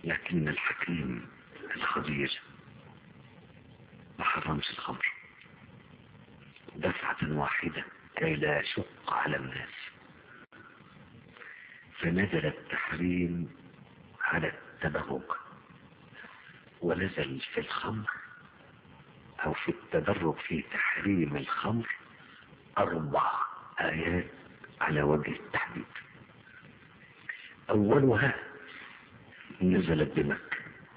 لكن الحكيم الخبير ما حرمش الخمر دفعة واحدة كي لا يشق على الناس فنزل التحريم على التبرج ونزل في الخمر او في التدرج في تحريم الخمر اربع ايات على وجه التحديد اولها نزلت بمكة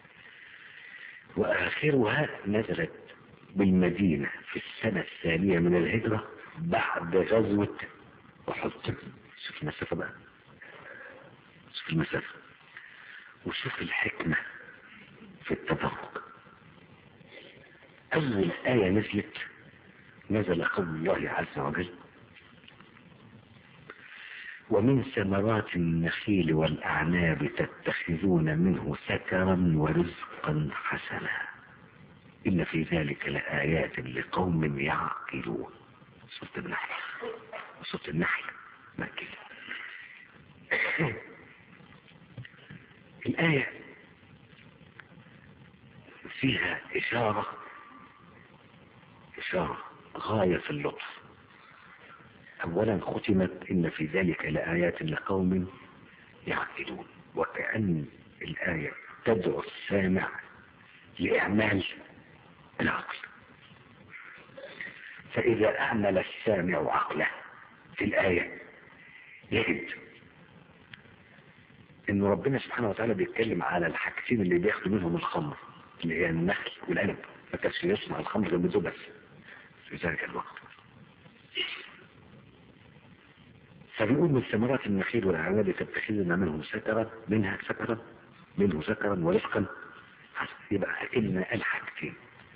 واخرها نزلت بالمدينة في السنة الثانية من الهجرة بعد غزوة احد شوف المسافة بقى شوف المسافة وشوف الحكمة في التدرج أول آية نزلت نزل قول الله عز وجل ومن ثمرات النخيل والأعناب تتخذون منه سكرا ورزقا حسنا إن في ذلك لآيات لقوم يعقلون سورة النحل سورة النحل مكة الآية فيها إشارة إشارة غاية في اللطف أولا ختمت إن في ذلك لآيات لقوم يعقلون وكأن الآية تدعو السامع لإعمال العقل فإذا أعمل السامع عقله في الآية يجد إن ربنا سبحانه وتعالى بيتكلم على الحاجتين اللي بياخدوا منهم الخمر اللي هي النخل والعنب ما كانش يصنع الخمر غير بدون بس في ذلك الوقت فبيقول من ثمرات النخيل والعنب تتخذنا منهم سكرا منها سكرا منه سكرا ورزقا يبقى كأن قال حاجتين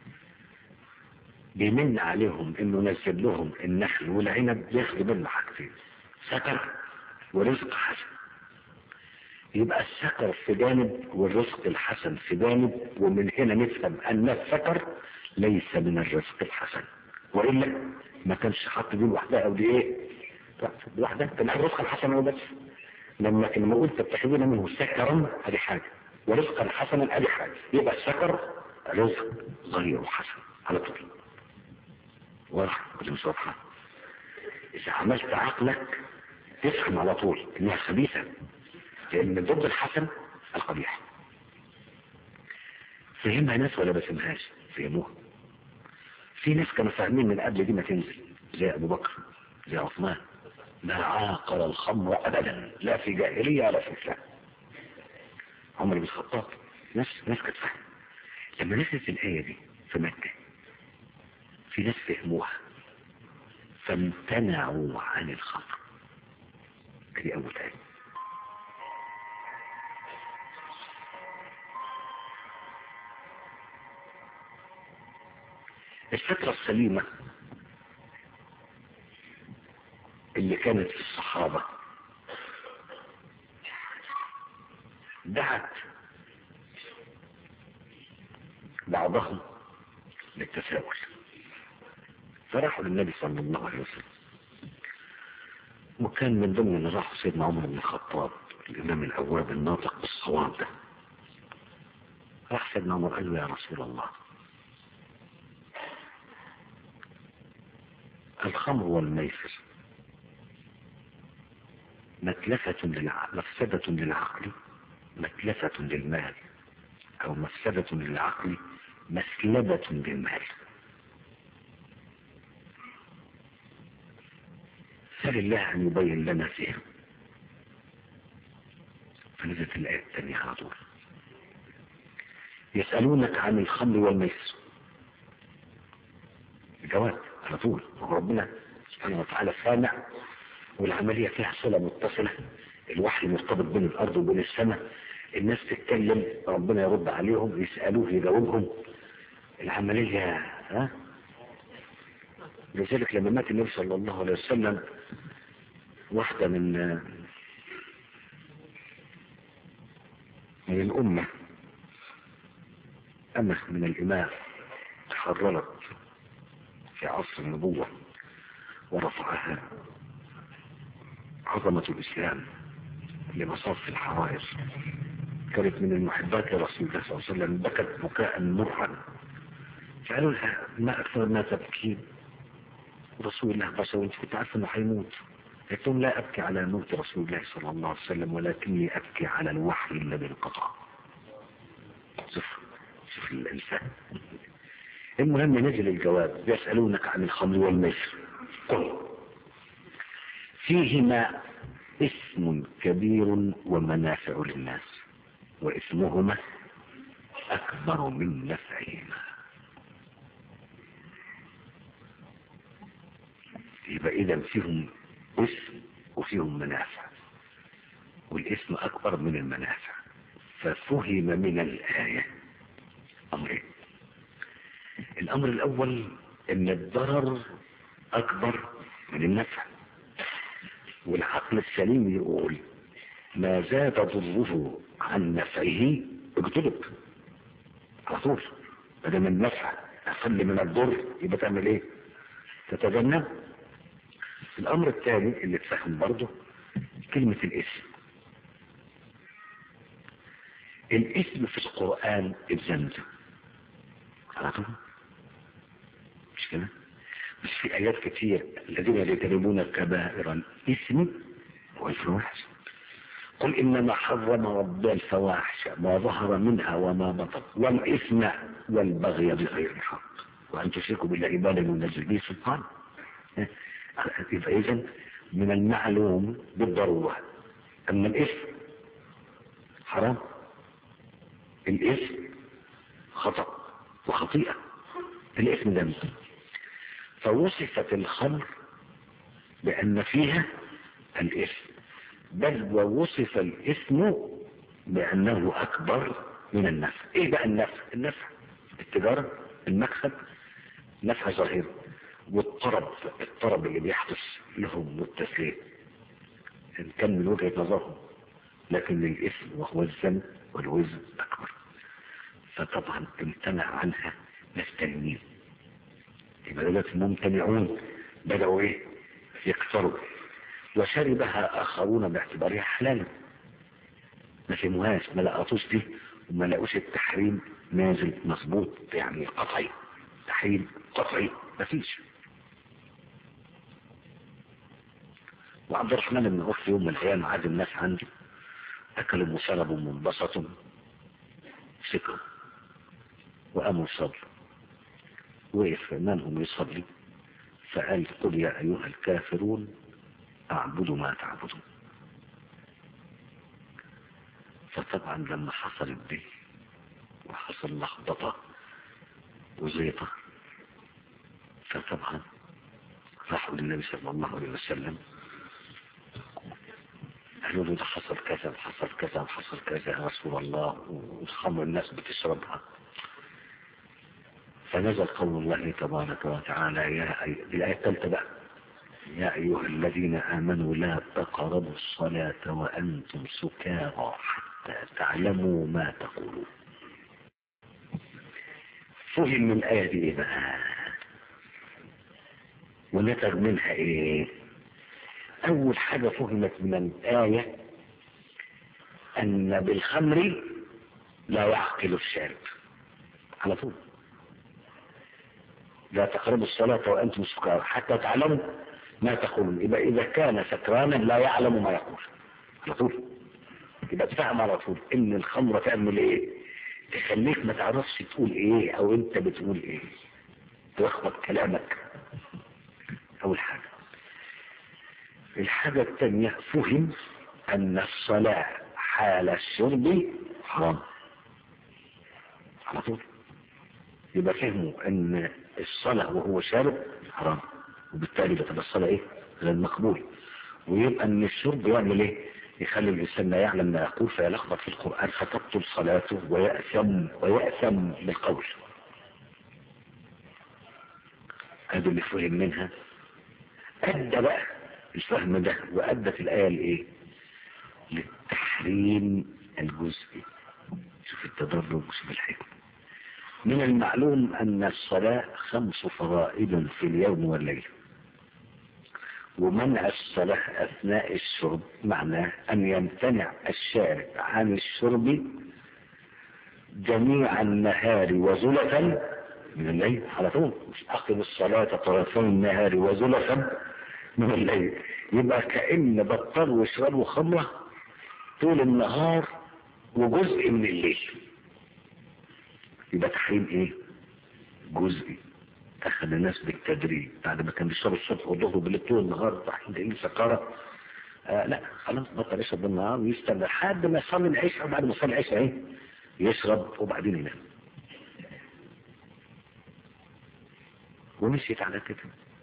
بيمن عليهم انه نزل لهم النخل والعنب ياخدوا منه حاجتين سكر ورزق حسن يبقى السكر في جانب والرزق الحسن في جانب ومن هنا نفهم ان السكر ليس من الرزق الحسن والا ما كانش حط دي لوحدها او دي ايه لوحدها كان الرزق الحسن هو بس لما كان ما قلت تتخذون منه سكرا ادي حاجه ورزقا حسنا ادي حاجه يبقى السكر رزق غير حسن على طول واضح ولا مش واضحه اذا عملت عقلك تفهم على طول انها خبيثه لان ضد الحسن القبيح فهمها ناس ولا ما فهمهاش فهموها في ناس كانوا فاهمين من قبل دي ما تنزل زي ابو بكر زي عثمان ما عاقل الخمر ابدا لا في جاهليه ولا في اسلام عمر بن الخطاب ناس ناس كانت فاهمه لما نزلت الايه دي في مكه في ناس فهموها فامتنعوا عن الخمر دي اول ايه الفكرة السليمة اللي كانت في الصحابة دعت بعضهم للتساؤل فراحوا للنبي صلى الله عليه وسلم وكان من ضمن اللي راحوا سيدنا عمر بن الخطاب الإمام الأواب الناطق بالصواب ده راح سيدنا عمر قال له يا رسول الله الخمر والميسر متلفة للعقل مفسدة للعقل متلفة للمال أو مفسدة للعقل مسلبة للمال سأل الله أن يبين لنا فيها فنزلت الآية الثانية على طول يسألونك عن الخمر والميسر الجواب على طول ربنا سبحانه وتعالى سامع والعملية فيها صلة متصلة الوحي مرتبط بين الأرض وبين السماء الناس تتكلم ربنا يرد عليهم يسألوه يجاوبهم العملية ها لذلك لما مات النبي صلى الله عليه وسلم واحدة من من الأمة أمة من الإمام تحررت في عصر النبوة ورفعها عظمة الإسلام لمصاف الحرائر كانت من المحبات لرسول الله صلى الله عليه وسلم بكت بكاء مرا فقالوا لها ما أكثر ما تبكين رسول الله بشر وانت كنت عارفه انه هيموت قلت لهم لا ابكي على موت رسول الله صلى الله عليه وسلم ولكني ابكي على الوحي الذي انقطع شوف شوف الفهم المهم نزل الجواب يسألونك عن الخمر والميسر قل فيهما اسم كبير ومنافع للناس واسمهما أكبر من نفعهما يبقى إذا فيهم اسم وفيهم منافع والاسم أكبر من المنافع ففهم من الآية أمرين الأمر الأول أن الضرر أكبر من النفع والعقل السليم يقول ما زاد ضره عن نفعه اجتنب على طول ما دام النفع أقل من الضر يبقى تعمل إيه؟ تتجنب الأمر الثاني اللي تفهم برضه كلمة الاسم الاسم في القرآن الزمزم على طول مش كده مش في آيات كتير الذين يجتنبون كبائر الإثم والفواحش قل إنما حرم ربي الفواحش ما ظهر منها وما بطن والإثم والبغي بغير الحق وأن تشركوا بالله ما لم ينزل به سلطان يبقى إذن من المعلوم بالضرورة أن الإثم حرام الإثم خطأ وخطيئة الإثم ذنب فوصفت الخمر بأن فيها الإثم بل ووصف الإثم بأنه أكبر من النفع إيه بقى النفع النفع التجارة المكسب نفع ظاهري والطرب الطرب اللي بيحدث لهم والتسليم إن كان من وجهة نظرهم لكن الإثم وهو الذنب والوزن أكبر فطبعا امتنع عنها ناس تانيين يبقى دلوقتي الممتنعون بدأوا ايه يكثروا وشربها آخرون باعتبارها حلالا ما فهموهاش ما لقطوش دي وما لقوش التحريم نازل مظبوط يعني قطعي تحريم قطعي مفيش وعبد الرحمن بن عوف يوم من الايام عاد الناس عنده اكلوا وشربوا وانبسطوا سكروا وقاموا يصلوا وقف امامهم يصلي فقال قل يا ايها الكافرون اعبدوا ما تعبدون فطبعا لما حصلت دي وحصل لخبطه وزيطه فطبعا راحوا للنبي صلى الله عليه وسلم قالوا له ده حصل كذا وحصل كذا وحصل كذا يا رسول الله والخمر الناس بتشربها فنزل قول الله تبارك وتعالى يا أي... الآية الثالثة بقى يا أيها الذين آمنوا لا تقربوا الصلاة وأنتم سكارى حتى تعلموا ما تقولون فهم من الآية دي إيه بقى ونتج منها إيه أول حاجة فهمت من الآية أن بالخمر لا يعقل الشارب على طول لا تقربوا الصلاة وأنتم سكارى حتى تعلموا ما تقولون يبقى إذا كان سكرانا لا يعلم ما يقول على طول يبقى تفهم على طول إن الخمرة تعمل إيه تخليك ما تعرفش تقول إيه أو أنت بتقول إيه تلخبط كلامك أول حاجة الحاجة الثانية فهم أن الصلاة حال الشرب حرام على طول يبقى فهموا أن الصلاة وهو شارب حرام وبالتالي بتبقى الصلاة إيه غير مقبول ويبقى أن الشرب يعمل إيه يخلي الإنسان لا يعلم ما يقول فيلخبط في القرآن فتبطل صلاته ويأثم ويأثم بالقول هذا اللي فهم منها أدى بقى الفهم ده وأدت الآية لإيه للتحريم الجزئي شوف التدرج وشوف الحكمة من المعلوم أن الصلاة خمس فرائض في اليوم والليل ومنع الصلاة أثناء الشرب معناه أن يمتنع الشارب عن الشرب جميع النهار وزلفا من الليل على طول مش أقم الصلاة طرفي النهار وزلفا من الليل يبقى كأن بطلوا يشربوا خمرة طول النهار وجزء من الليل يبقى تحريم ايه جزئي اخذ الناس بالتدريج بعد ما كان بيشرب الصبح والظهر وبالليل طول النهار تحت ايه سكارة آه لا خلاص بطل يشرب بالنهار ويستنى لحد ما يصلي العشاء وبعد ما يصلي العشاء ايه يشرب وبعدين ينام ومشيت على كده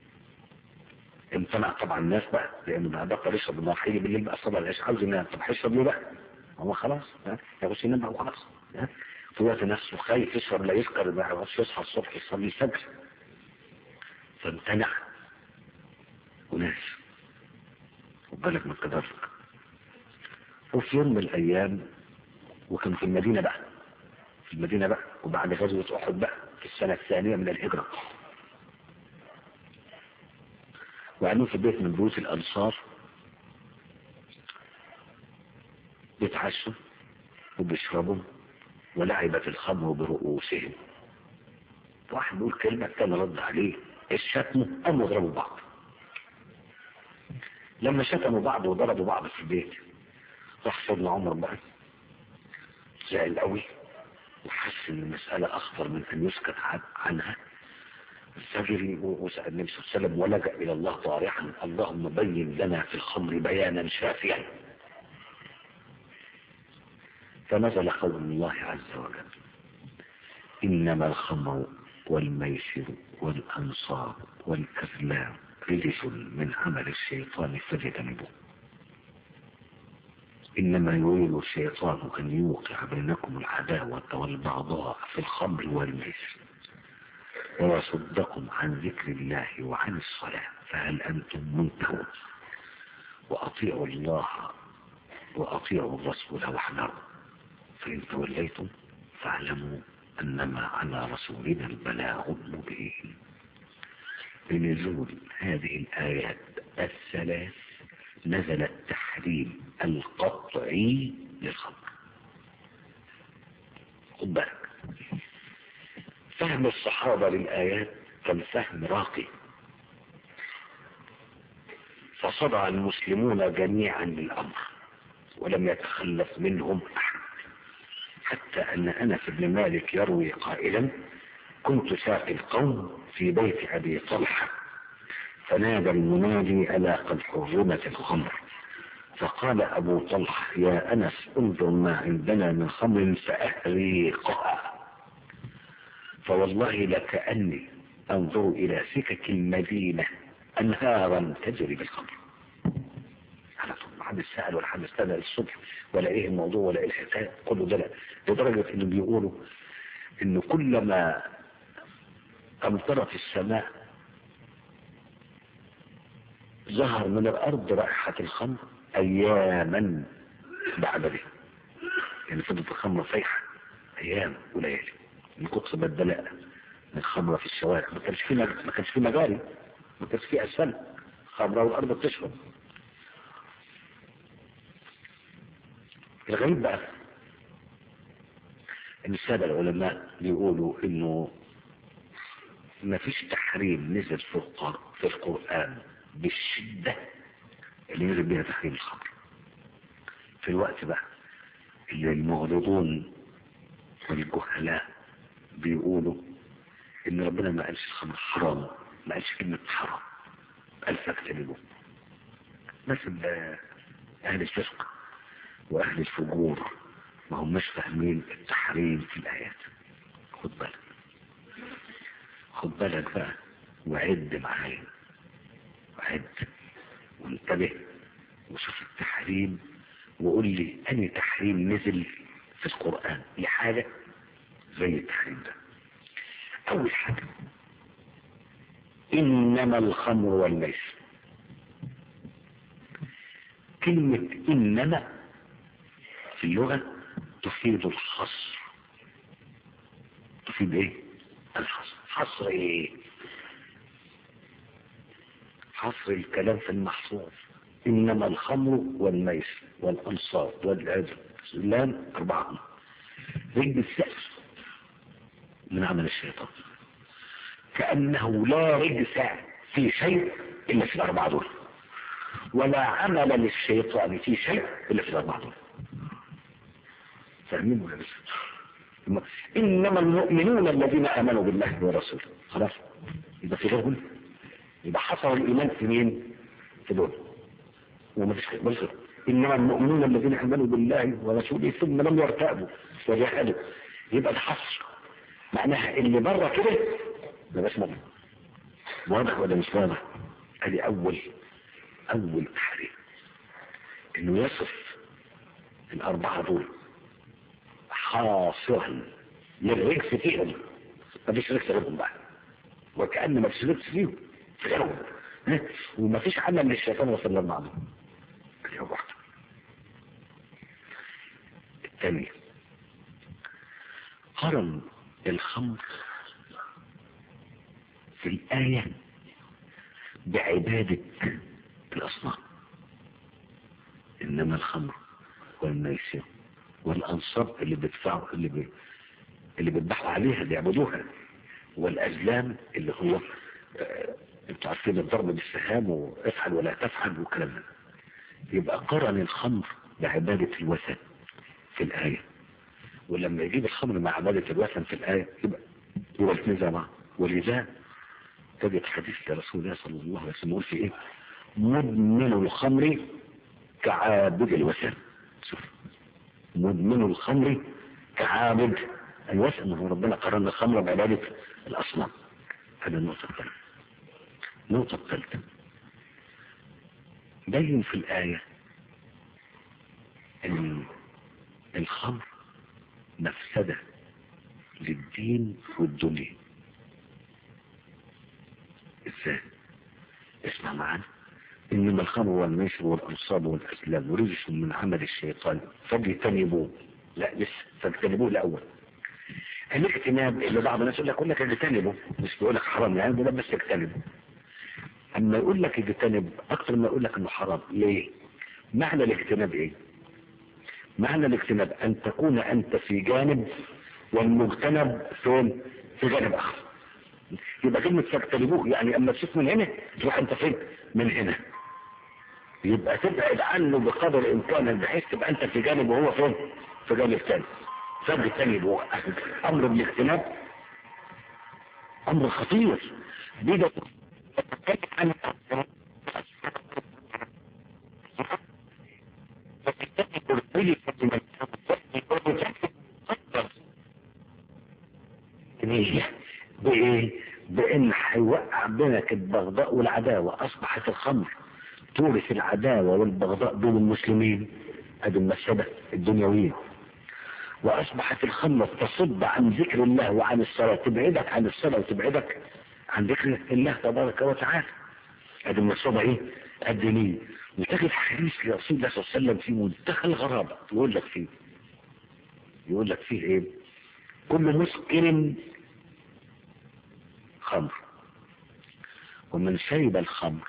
امتنع طبعا الناس بقى لانه بقى بطل يشرب بالنهار هيجي بالليل بقى صلى العشاء عاوز ينام طب هيشرب ليه بقى؟ هو خلاص ها يخش ينام بقى وخلاص ها في وقت نفسه خايف يشرب لا يسكر ما يعرفش يصحى الصبح يصلي الفجر فامتنع وناس وبالك من كذلك وفي يوم من الايام وكان في المدينه بقى في المدينه بقى وبعد غزوه احد بقى في السنه الثانيه من الهجره وقاعدين في بيت من بيوت الانصار بيتعشوا وبيشربوا ولعبت الخمر برؤوسهم واحد بيقول كلمة كان رد عليه الشتم قاموا يضربوا بعض لما شتموا بعض وضربوا بعض في البيت راح سيدنا عمر بقى زعل قوي وحس ان المسألة اخطر من ان يسكت عنها فجري وسأل النبي صلى الله عليه وسلم ولجأ الى الله ضارعا اللهم بين لنا في الخمر بيانا شافيا فنزل قول الله عز وجل إنما الخمر والميسر والأنصار والأزلام رجس من عمل الشيطان فاجتنبوه إنما يريد الشيطان أن يوقع بينكم العداوة والبغضاء في الخمر والميسر ويصدكم عن ذكر الله وعن الصلاة فهل أنتم منتهون وأطيعوا الله وأطيعوا الرسول واحذروا فإن توليتم فاعلموا أنما على رسولنا البلاغ المبين بنزول هذه الآيات الثلاث نزل التحريم القطعي للخمر خد بالك فهم الصحابة للآيات كان فهم راقي فصدع المسلمون جميعا للأمر ولم يتخلف منهم أحد حتى أن أنس بن مالك يروي قائلا كنت ساقي القوم في بيت أبي طلحة فنادى المنادي ألا قد حرمت الخمر فقال أبو طلحة يا أنس انظر ما عندنا من خمر فأهريقها فوالله لكأني أنظر إلى سكك المدينة أنهارا تجري بالخمر على طول ما حد سأل ولا حد استنى الصبح ولا ايه الموضوع ولا ايه الحكايه كله ده لا لدرجه انه بيقولوا انه كلما امطرت السماء ظهر من الارض رائحه الخمر اياما بعد به يعني فضلت الخمر فايحه ايام وليالي من كتر ما الدلاء من الخمره في الشوارع ما كانش في ما كانش في مجاري ما كانش في اسفل خمره والارض بتشرب الغريب بقى ان السادة العلماء بيقولوا انه ما فيش تحريم نزل في في القرآن بالشدة اللي نزل بها تحريم الخمر في الوقت بقى اللي المغرضون والجهلاء بيقولوا ان ربنا ما قالش الخمر حرام ما قالش كلمة حرام قال فاكتنبوه بس اهل الفسق واهل الفجور ما هماش فاهمين التحريم في الايات خد بالك خد بالك بقى وعد معايا وعد وانتبه وشوف التحريم وقول لي اني تحريم نزل في القرآن لحاجة زي التحريم ده اول حاجة انما الخمر والميسر كلمة انما في اللغة تفيد الحصر تفيد ايه الحصر حصر ايه حصر الكلام في المحصور إنما الخمر والميسر والأنصار والأزلام أربعة رجل السقف من عمل الشيطان كأنه لا رجس في شيء إلا في الأربعة دول ولا عمل للشيطان في شيء إلا في الأربعة دول فاهمين ولا لسه إنما المؤمنون الذين آمنوا بالله ورسوله خلاص يبقى في غيرهم يبقى حصل الإيمان في مين في دول وما فيش غير إنما المؤمنون الذين آمنوا بالله ورسوله ثم لم يرتابوا وجاهدوا يبقى الحصر معناها اللي بره كده ده بس مؤمن واضح ولا مش واضح ادي اول اول تحريم انه يصف الاربعه دول حاصرا للرجس فيهم ما فيش رجس غيرهم بقى وكأن ما فيش رجس فيهم في غيرهم وما فيش عمل للشيطان وصل للمعنى دي واحده الثانيه قرن الخمر في الآية بعبادة الأصنام إنما الخمر والميسر والأنصاب اللي بيدفعوا اللي بي اللي بيذبحوا عليها بيعبدوها والأزلام اللي هو آه انتوا عارفين الضرب بالسهام وافعل ولا تفعل وكلام ده يبقى قرن الخمر بعبادة الوثن في الآية ولما يجيب الخمر مع عبادة الوثن في الآية يبقى يبقى الاثنين زي بعض ولذا تجد حديث لرسول الله صلى الله عليه وسلم يقول في ايه مدمن الخمر كعابد الوثن شوف مدمن الخمر كعابد الوثن هو ربنا قرن الخمر بعبادة الأصنام هذه النقطة الثانية النقطة الثالثة بين في الآية أن الخمر مفسدة للدين والدنيا ازاي اسمع معانا انما الخمر والميسر والانصاب والازلام رجس من عمل الشيطان فاجتنبوه لا لسه فاجتنبوه الاول الاجتناب اللي بعض الناس يقول لك يقول لك اجتنبه مش بيقول لك حرام يعني ده بس اجتنبه اما يقول لك اجتنب اكتر ما يقول لك انه حرام ليه معنى الاجتناب ايه معنى الاجتناب ان تكون انت في جانب والمجتنب فين في جانب اخر يبقى كلمة فاجتنبوه يعني اما تشوف من هنا تروح انت فين من هنا يبقى تبعد عنه بقدر الامكان بحيث تبقى انت في جانب وهو فين في جانب ثاني فاجتنبوه امر بالاجتناب امر خطير دي ده عن بايه بان هيوقع بينك البغضاء والعداوة اصبحت الخمر تورث العداوة والبغضاء بين المسلمين هذه المفسدة الدنيوية واصبحت الخمر تصد عن ذكر الله وعن الصلاة تبعدك عن الصلاة وتبعدك عن ذكر الله تبارك وتعالى هذه المفسدة ايه الدينية وتجد حديث لرسول الله صلى الله عليه وسلم في منتهى الغرابة يقول لك فيه يقول لك فيه ايه كل مسكر خمر ومن شرب الخمر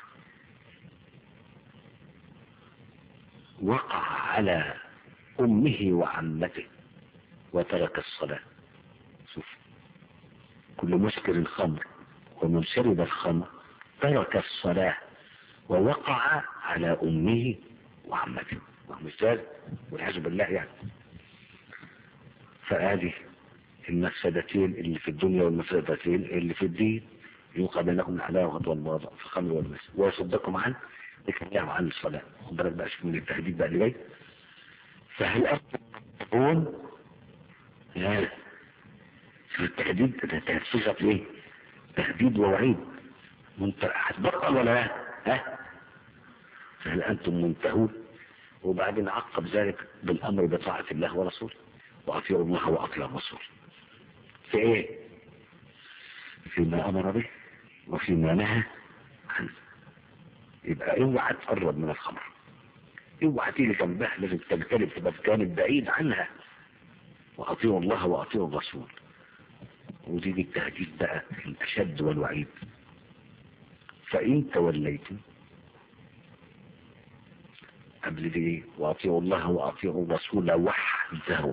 وقع على أمه وعمته وترك الصلاة شوف كل مسكر خمر ومن شرب الخمر ترك الصلاة ووقع على أمه وعمته ومثال والعياذ بالله يعني فهذه المفسدتين اللي في الدنيا والمفسدتين اللي في الدين يوقع بينكم العداوة والبغضاء في الخمر والمسجد ويصدكم عن ذكر عن الصلاة خد بالك بقى شوف من التهديد بقى اللي جاي فهل أنتم تتقون لا شوف التهديد ده صيغة ايه؟ تهديد ووعيد منت... هتبطل ولا لا؟ ها؟ فهل أنتم منتهون؟ وبعدين عقب ذلك بالأمر بطاعة الله ورسوله وأطيعوا الله وأطيعوا الرسول في ايه فيما امر به وفيما نهى عنه يبقى اوعى تقرب من الخمر اوعى تيجي جنبها لازم تجتنب تبقى جانب بعيد عنها واطيعوا الله واطيعوا الرسول ودي التهديد بقى الاشد والوعيد فإن توليتم قبل دي ايه واطيعوا الله واطيعوا الرسول واحذروا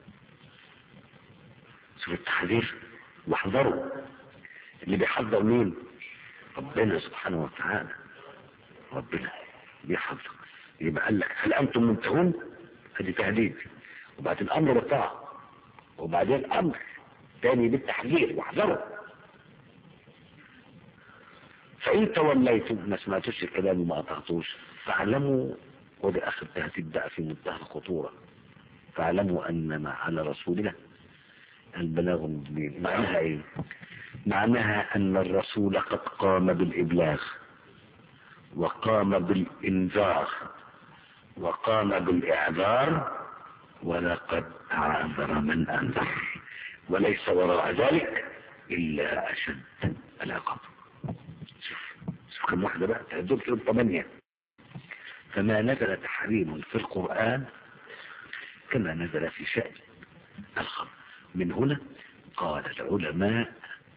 شوف التحذير واحذروا اللي بيحذر مين ربنا سبحانه وتعالى ربنا بيحذر يبقى قال لك هل انتم منتهون ادي تهديد وبعد الامر بالطاعه وبعدين امر تاني بالتحذير واحذروا فان توليتم ما سمعتوش الكلام وما اطعتوش فاعلموا وده اخر تهديد بقى في منتهى الخطوره فاعلموا انما على رسولنا البلاغ المبين معناها ايه معناها ان الرسول قد قام بالابلاغ وقام بالانذار وقام بالاعذار ولقد اعذر من انذر وليس وراء ذلك الا اشد العقاب شوف شوف كم واحده بقى تعدوا تقول ثمانيه فما نزل تحريم في القران كما نزل في شأن الخمر من هنا قال العلماء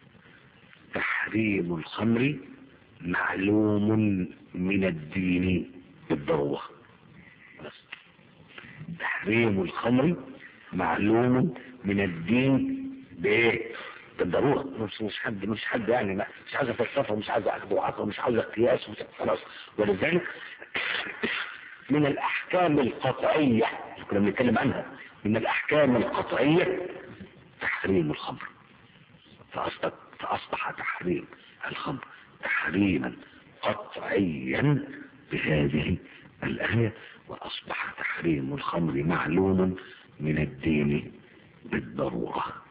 تحريم الخمر معلوم من الدين بالضروره بس تحريم الخمر معلوم من الدين بايه بالضروره مش مش حد مش حد يعني ما مش عايز فلسفه مش عايز اخذ وعطا مش عايز قياس مش خلاص ولذلك من الاحكام القطعيه اللي كنا بنتكلم عنها من الاحكام القطعيه تحريم الخمر فاصبح فاصبح تحريم الخمر تحريما قطعيا بهذه الآية وأصبح تحريم الخمر معلوم من الدين بالضرورة